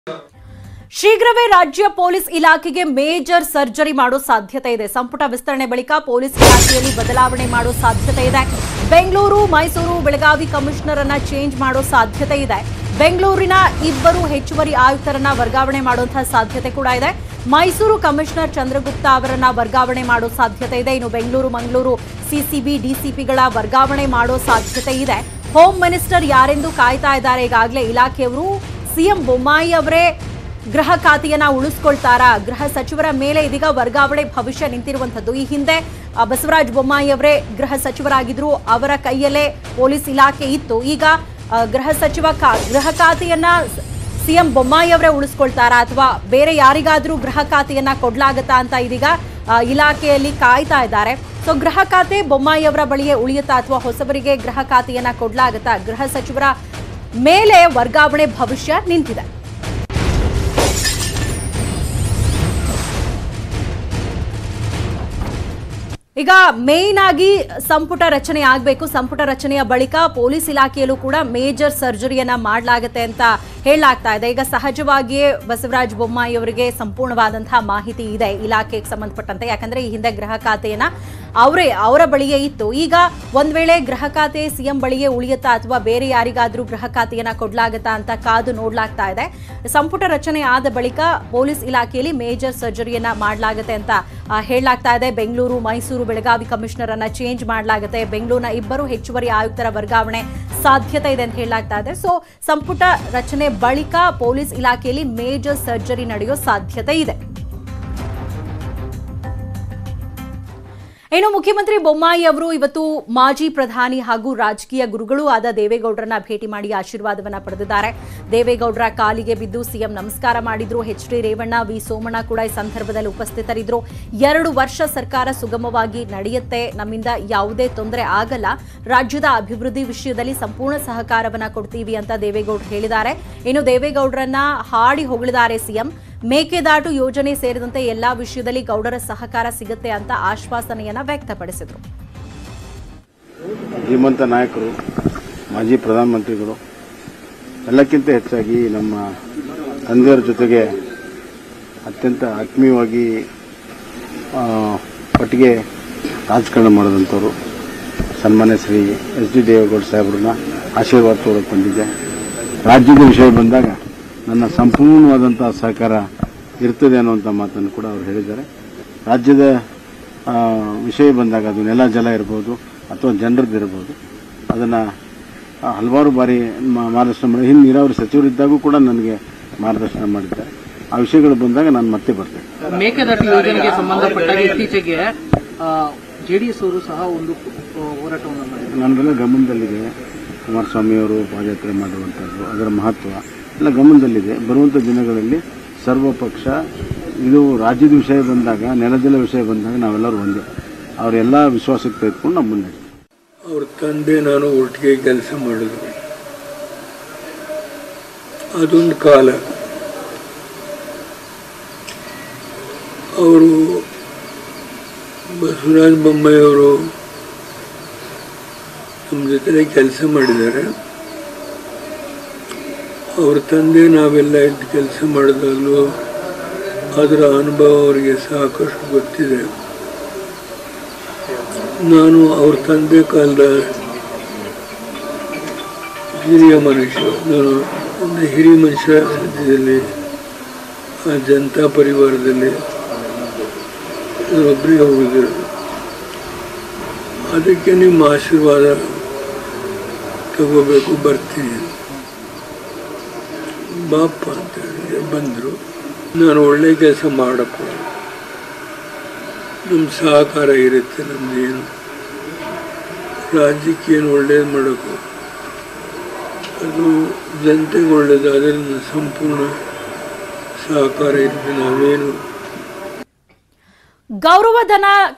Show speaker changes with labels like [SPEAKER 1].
[SPEAKER 1] ಶೀಘ್ರವೇ ರಾಜ್ಯ ಪೊಲೀಸ್ ಇಲಾಖೆಗೆ ಮೇಜರ್ ಸರ್ಜರಿ ಮಾಡೋ ಸಾಧ್ಯತೆ ಇದೆ ಸಂಪುಟ ವಿಸ್ತರಣೆ ಬಳಿಕ ಪೊಲೀಸ್ ಇಲಾಖೆಯಲ್ಲಿ ಬದಲಾವಣೆ ಮಾಡೋ ಸಾಧ್ಯತೆ ಇದೆ ಬೆಂಗಳೂರು ಮೈಸೂರು ಬೆಳಗಾವಿ ಕಮಿಷನರ್ ಅನ್ನ ಚೇಂಜ್ ಮಾಡೋ ಸಾಧ್ಯತೆ ಇದೆ ಬೆಂಗಳೂರಿನ ಇಬ್ಬರು ಹೆಚ್ಚುವರಿ ಆಯುಕ್ತರನ್ನ ವರ್ಗಾವಣೆ ಮಾಡುವಂತಹ ಸಾಧ್ಯತೆ ಕೂಡ ಇದೆ ಮೈಸೂರು ಕಮಿಷನರ್ ಚಂದ್ರಗುಪ್ತ ಅವರನ್ನ ವರ್ಗಾವಣೆ ಮಾಡೋ ಸಾಧ್ಯತೆ ಇದೆ ಇನ್ನು ಬೆಂಗಳೂರು ಮಂಗಳೂರು ಸಿಸಿಬಿ ಡಿಸಿಪಿಗಳ ವರ್ಗಾವಣೆ ಮಾಡೋ ಸಾಧ್ಯತೆ ಇದೆ ಹೋಮ್ ಮಿನಿಸ್ಟರ್ ಯಾರೆಂದು ಕಾಯ್ತಾ ಇದ್ದಾರೆ ಈಗಾಗಲೇ ಇಲಾಖೆಯವರು ಸಿಎಂ ಬೊಮ್ಮಾಯಿ ಅವರೇ ಗೃಹ ಖಾತೆಯನ್ನ ಉಳಿಸ್ಕೊಳ್ತಾರಾ ಗೃಹ ಸಚಿವರ ಮೇಲೆ ಇದೀಗ ವರ್ಗಾವಣೆ ಭವಿಷ್ಯ ನಿಂತಿರುವಂತದ್ದು ಈ ಹಿಂದೆ ಆ, ಬಸವರಾಜ ಬೊಮ್ಮಾಯಿ ಅವರೇ ಗೃಹ ಸಚಿವರಾಗಿದ್ರು ಅವರ ಕೈಯಲ್ಲೇ ಪೊಲೀಸ್ ಇಲಾಖೆ ಇತ್ತು ಈಗ ಆ, ಗೃಹ ಸಚಿವ ಖಾ- ಗೃಹ ಖಾತೆಯನ್ನ ಸಿಎಂ ಬೊಮ್ಮಾಯಿ ಅವರೇ ಉಳಿಸ್ಕೊಳ್ತಾರಾ ಅಥವಾ ಬೇರೆ ಯಾರಿಗಾದ್ರೂ ಗೃಹ ಖಾತೆಯನ್ನ ಕೊಡ್ಲಾಗತ್ತಾ ಅಂತ ಇದೀಗ ಆ, ಇಲಾಖೆಯಲ್ಲಿ ಕಾಯ್ತಾ ಇದ್ದಾರೆ ಸೊ ಗೃಹ ಖಾತೆ ಬೊಮ್ಮಾಯಿ ಅವರ ಬಳಿಯೇ ಉಳಿಯುತ್ತಾ ಅಥವಾ ಹೊಸಬರಿಗೆ ಗೃಹ ಖಾತೆಯನ್ನ ಕೊಡ್ಲಾಗತ್ತಾ ಗೃಹ ಸಚಿವರ ಮೇಲೆ ವರ್ಗಾವಣೆ ಭವಿಷ್ಯ ನಿಂತಿದೆ ಈಗ ಮೇನ್ ಆಗಿ ಸಂಪುಟ ರಚನೆ ಆಗಬೇಕು ಸಂಪುಟ ರಚನೆಯ ಬಳಿಕ ಪೊಲೀಸ್ ಇಲಾಖೆಯಲ್ಲೂ ಕೂಡ ಮೇಜರ್ ಸರ್ಜರಿಯನ್ನ ಮಾಡಲಾಗುತ್ತೆ ಅಂತ ಹೇಳಲಾಗ್ತಾ ಇದೆ ಈಗ ಸಹಜವಾಗಿಯೇ ಬಸವರಾಜ ಬೊಮ್ಮಾಯಿ ಅವರಿಗೆ ಸಂಪೂರ್ಣವಾದಂತಹ ಮಾಹಿತಿ ಇದೆ ಇಲಾಖೆಗೆ ಸಂಬಂಧಪಟ್ಟಂತೆ ಯಾಕಂದ್ರೆ ಈ ಹಿಂದೆ ಗೃಹ ಖಾತೆಯನ್ನ ಅವರೇ ಅವರ ಬಳಿಯೇ ಇತ್ತು ಈಗ ಒಂದ್ ವೇಳೆ ಗೃಹ ಖಾತೆ ಸಿಎಂ ಬಳಿಯೇ ಉಳಿಯುತ್ತಾ ಅಥವಾ ಬೇರೆ ಯಾರಿಗಾದ್ರೂ ಗೃಹ ಖಾತೆಯನ್ನ ಕೊಡ್ಲಾಗತ್ತಾ ಅಂತ ಕಾದು ನೋಡ್ಲಾಗ್ತಾ ಇದೆ ಸಂಪುಟ ರಚನೆ ಆದ ಬಳಿಕ ಪೊಲೀಸ್ ಇಲಾಖೆಯಲ್ಲಿ ಮೇಜರ್ ಸರ್ಜರಿಯನ್ನ ಮಾಡಲಾಗುತ್ತೆ ಅಂತ ಆ, ಹೇಳಲಾಗ್ತಾ ಇದೆ ಬೆಂಗಳೂರು ಮೈಸೂರು ಬೆಳಗಾವಿ ಕಮಿಷನರ್ ಅನ್ನ ಚೇಂಜ್ ಮಾಡಲಾಗುತ್ತೆ ಬೆಂಗಳೂರಿನ ಇಬ್ಬರು ಹೆಚ್ಚುವರಿ ಆಯುಕ್ತರ ವರ್ಗಾವಣೆ ಸಾಧ್ಯತೆ ಇದೆ ಅಂತ ಹೇಳಲಾಗ್ತಾ ಇದೆ ಸೊ ಸಂಪುಟ ರಚನೆ ಬಳಿಕ ಪೊಲೀಸ್ ಇಲಾಖೆಯಲ್ಲಿ ಮೇಜರ್ ಸರ್ಜರಿ ನಡೆಯೋ ಸಾಧ್ಯತೆ ಇದೆ ಇನ್ನು ಮುಖ್ಯಮಂತ್ರಿ ಬೊಮ್ಮಾಯಿ ಅವರು ಇವತ್ತು ಮಾಜಿ ಪ್ರಧಾನಿ ಹಾಗೂ ರಾಜಕೀಯ ಗುರುಗಳೂ ಆದ ದೇವೇಗೌಡರನ್ನ ಭೇಟಿ ಮಾಡಿ ಆಶೀರ್ವಾದವನ್ನ ಪಡೆದಿದ್ದಾರೆ ದೇವೇಗೌಡರ ಕಾಲಿಗೆ ಬಿದ್ದು ಸಿಎಂ ನಮಸ್ಕಾರ ಮಾಡಿದ್ರು H D Revanna V Somanna ಕೂಡ ಈ ಸಂದರ್ಭದಲ್ಲಿ ಉಪಸ್ಥಿತರಿದ್ರು ಎರಡು ವರ್ಷ ಸರ್ಕಾರ ಸುಗಮವಾಗಿ ನಡೆಯುತ್ತೆ ನಮ್ಮಿಂದ ಯಾವುದೇ ತೊಂದರೆ ಆಗಲ್ಲ ರಾಜ್ಯದ ಅಭಿವೃದ್ಧಿ ವಿಷಯದಲ್ಲಿ ಸಂಪೂರ್ಣ ಸಹಕಾರವನ್ನ ಕೊಡ್ತೀವಿ ಅಂತ ದೇವೇಗೌಡರು ಹೇಳಿದ್ದಾರೆ ಇನ್ನು ದೇವೇಗೌಡರನ್ನ ಹಾಡಿ ಹೊಗಳಿದ್ದಾರೆ ಸಿಎಂ ಮೇಕೆದಾಟು ಯೋಜನೆ ಸೇರಿದಂತೆ ಎಲ್ಲಾ ವಿಷಯದಲ್ಲಿ ಗೌಡರ ಸಹಕಾರ ಸಿಗುತ್ತೆ ಅಂತ ಆಶ್ವಾಸನೆಯನ್ನ ವ್ಯಕ್ತಪಡಿಸಿದ್ರು
[SPEAKER 2] ಧೀಮಂತ ನಾಯಕರು ಮಾಜಿ ಪ್ರಧಾನಮಂತ್ರಿಗಳು ಎಲ್ಲಕ್ಕಿಂತ ಹೆಚ್ಚಾಗಿ ನಮ್ಮ ತಂದೆಯವರ ಜೊತೆಗೆ ಅತ್ಯಂತ ಆತ್ಮೀಯವಾಗಿ ಆ, ಒಟ್ಟಿಗೆ ರಾಜಕಾರಣ ಮಾಡಿದಂಥವ್ರು ಸನ್ಮಾನ್ಯ ಶ್ರೀ ಎಸ್ ಡಿ ದೇವೇಗೌಡ ಸಾಹೇಬ್ರನ್ನ ಆಶೀರ್ವಾದ ತಗೊಳಕ್ಕೆ ಬಂದಿದ್ದೆ ರಾಜ್ಯದ ವಿಷಯ ಬಂದಾಗ ನನ್ನ ಸಂಪೂರ್ಣವಾದಂಥ ಸಹಕಾರ ಇರ್ತದೆ ಅನ್ನುವಂಥ ಮಾತನ್ನು ಕೂಡ ಅವರು ಹೇಳಿದ್ದಾರೆ ರಾಜ್ಯದ ಆ, ವಿಷಯ ಬಂದಾಗ ಅದು ನೆಲ ಜಲ ಇರ್ಬೋದು ಅಥವಾ ಜನರದ್ದು ಇರ್ಬೋದು ಅದನ್ನು ಹಲವಾರು ಬಾರಿ ಮ- ಮಾರ್ಗದರ್ಶನ ಮಾಡಿ ಹಿಂದೆ ನೀರಾವರಿ ಸಚಿವರಿದ್ದಾಗೂ ಕೂಡ ನನಗೆ ಮಾರ್ಗದರ್ಶನ ಮಾಡಿದ್ದಾರೆ ಆ ವಿಷಯಗಳು ಬಂದಾಗ ನಾನು ಮತ್ತೆ ಬರ್ತೇನೆ
[SPEAKER 3] ಮೇಕೆದಾಟು ಯೋಜನೆಗೆ ಸಂಬಂಧಪಟ್ಟಾಗ ಇತ್ತೀಚೆಗೆ ಜೆಡಿಎಸ್ ಅವರು ಸಹ ಒಂದು ಆ, ಹೋರಾಟವನ್ನು ಮಾಡಿದ್ದಾರೆ
[SPEAKER 2] ನನ್ನೆಲ್ಲ ಗಮನದಲ್ಲಿದೆ ಕುಮಾರಸ್ವಾಮಿಯವರು ಪಾದಯಾತ್ರೆ ಮಾಡಿರುವಂಥದ್ದು ಅದರ ಮಹತ್ವ ಎಲ್ಲ ಗಮನದಲ್ಲಿದೆ ಬರುವಂಥ ದಿನಗಳಲ್ಲಿ ಸರ್ವ ಪಕ್ಷ ಇದು ರಾಜ್ಯದ ವಿಷಯ ಬಂದಾಗ ನೆಲಜಲ ವಿಷಯ ಬಂದಾಗ ನಾವೆಲ್ಲರೂ ಒಂದೇ ಅವರೆಲ್ಲ ವಿಶ್ವಾಸಕ್ಕೆ ತೆಗೆದುಕೊಂಡು ನಮ್ಮ ಮುಂದೆ
[SPEAKER 4] ಅವ್ರ ತಂದೆ ನಾನು ಒಟ್ಟಿಗೆ ಕೆಲಸ ಮಾಡಿದ್ವಿ ಅದೊಂದು ಕಾಲ ಅವರು ಬಸವರಾಜ ಬೊಮ್ಮಾಯಿಯವರು ನಮ್ಮ ಜೊತೆ ಕೆಲಸ ಮಾಡಿದ್ದಾರೆ ಅವ್ರ ತಂದೆ ನಾವೆಲ್ಲ ಇದ್ದು ಕೆಲಸ ಮಾಡಿದಾಗಲೂ ಅದರ ಅನುಭವ ಅವರಿಗೆ ಸಾಕಷ್ಟು ಗೊತ್ತಿದೆ ನಾನು ಅವ್ರ ತಂದೆ ಕಾಲದ ಹಿರಿಯ ಮನುಷ್ಯ ನಾನು ಒಂದು ಹಿರಿಯ ಮನುಷ್ಯ ಸದ್ಯದಲ್ಲಿ ಆ ಜನತಾ ಪರಿವಾರದಲ್ಲಿ ಒಬ್ಬರಿಗೆ ಹೋಗಿದ್ದರು ಅದಕ್ಕೆ ನಿಮ್ಮ ಆಶೀರ್ವಾದ ತಗೋಬೇಕು ಬರ್ತೀನಿ ಬಾಪ ಅಂತ ಹೇಳಿದೆ ಬಂದರು ನಾನು ಒಳ್ಳೆ ಕೆಲಸ ಮಾಡಪ್ಪ ನಮ್ಮ ಸಹಕಾರ ಇರುತ್ತೆ ನಮ್ದೇನು ರಾಜ್ಯಕ್ಕೆ ಏನು ಒಳ್ಳೇದು ಮಾಡೋದು ಅದು ಜನತೆಗೆ ಒಳ್ಳೇದಾದರೆ ನನ್ನ ಸಂಪೂರ್ಣ ಸಹಕಾರ ಇರುತ್ತೆ ನಾವೇನು
[SPEAKER 1] ಗೌರವಧನ